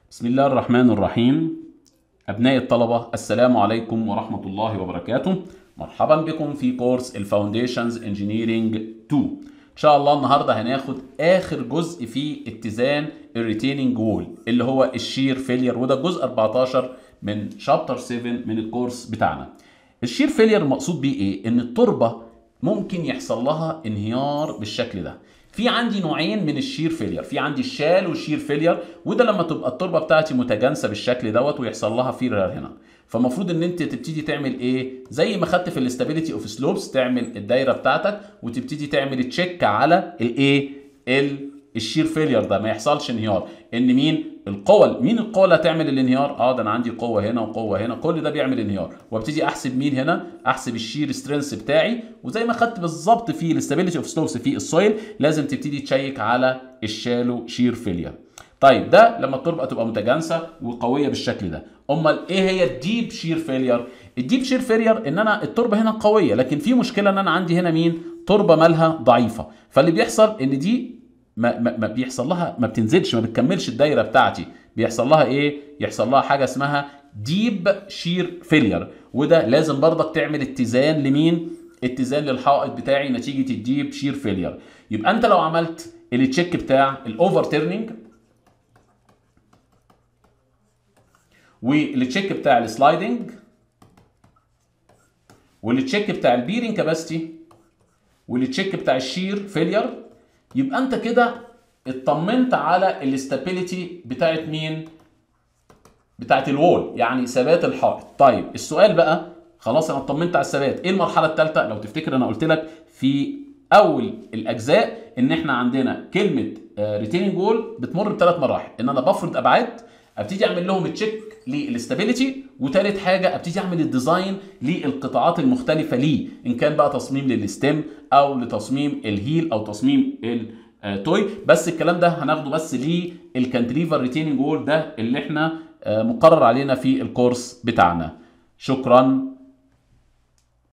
بسم الله الرحمن الرحيم أبناء الطلبة السلام عليكم ورحمة الله وبركاته مرحبا بكم في كورس الفاونديشنز انجينيرينج 2 إن شاء الله النهاردة هناخد آخر جزء في اتزان الريتيننج وول اللي هو الشير فيلير وده الجزء 14 من شابتر 7 من الكورس بتاعنا الشير فيلير المقصود بيه ايه؟ ان التربة ممكن يحصل لها انهيار بالشكل ده في عندي نوعين من الشير فيلير في عندي الشال والشير فيلير وده لما تبقى التربه بتاعتي متجانسه بالشكل دوت ويحصل لها فيلير هنا فالمفروض ان انت تبتدي تعمل ايه زي ما خدت في الاستابيليتي اوف سلوبس تعمل الدايره بتاعتك وتبتدي تعمل تشيك على الايه ال الشير فيلير ده ما يحصلش انهيار ان مين القوى مين القوى اللي هتعمل الانهيار اه ده انا عندي قوه هنا وقوه هنا كل ده بيعمل انهيار وابتدي احسب مين هنا احسب الشير سترينث بتاعي وزي ما خدت بالظبط في الاستابيليتي اوف سلوبس في السويل لازم تبتدي تشيك على الشالو شير فيلير طيب ده لما التربه تبقى متجانسه وقويه بالشكل ده امال ايه هي الديب شير فيلير الديب شير فيلير ان انا التربه هنا قويه لكن في مشكله ان انا عندي هنا مين تربه مالها ضعيفه فاللي بيحصل ان دي ما, ما, ما بيحصل لها ما بتنزلش ما بتكملش الدايره بتاعتي بيحصل لها ايه يحصل لها حاجه اسمها ديب شير فيلير وده لازم برضك تعمل اتزان لمين اتزان للحائط بتاعي نتيجه الديب شير فيلير يبقى انت لو عملت التشيك بتاع الاوفر تيرنينج والتشيك بتاع السلايدنج والتشيك بتاع البيرنج كاباسيتي والتشيك بتاع الشير فيلير يبقى انت كده اطمنت على الاستابيليتي بتاعت مين بتاعت الوول يعني ثبات الحائط طيب السؤال بقى خلاص انا اطمنت على الثبات ايه المرحله الثالثه لو تفتكر انا قلت لك في اول الاجزاء ان احنا عندنا كلمه ريتيننج وول بتمر بثلاث مراحل ان انا بفرض ابعاد ابتدي اعمل لهم تشيك للاستابيليتي وثالث حاجه ابتدي اعمل الديزاين للقطاعات المختلفه ليه ان كان بقى تصميم للستيم او لتصميم الهيل او تصميم التوي بس الكلام ده هناخده بس للكانتليفر ريتيننج وول ده اللي احنا مقرر علينا في الكورس بتاعنا شكرا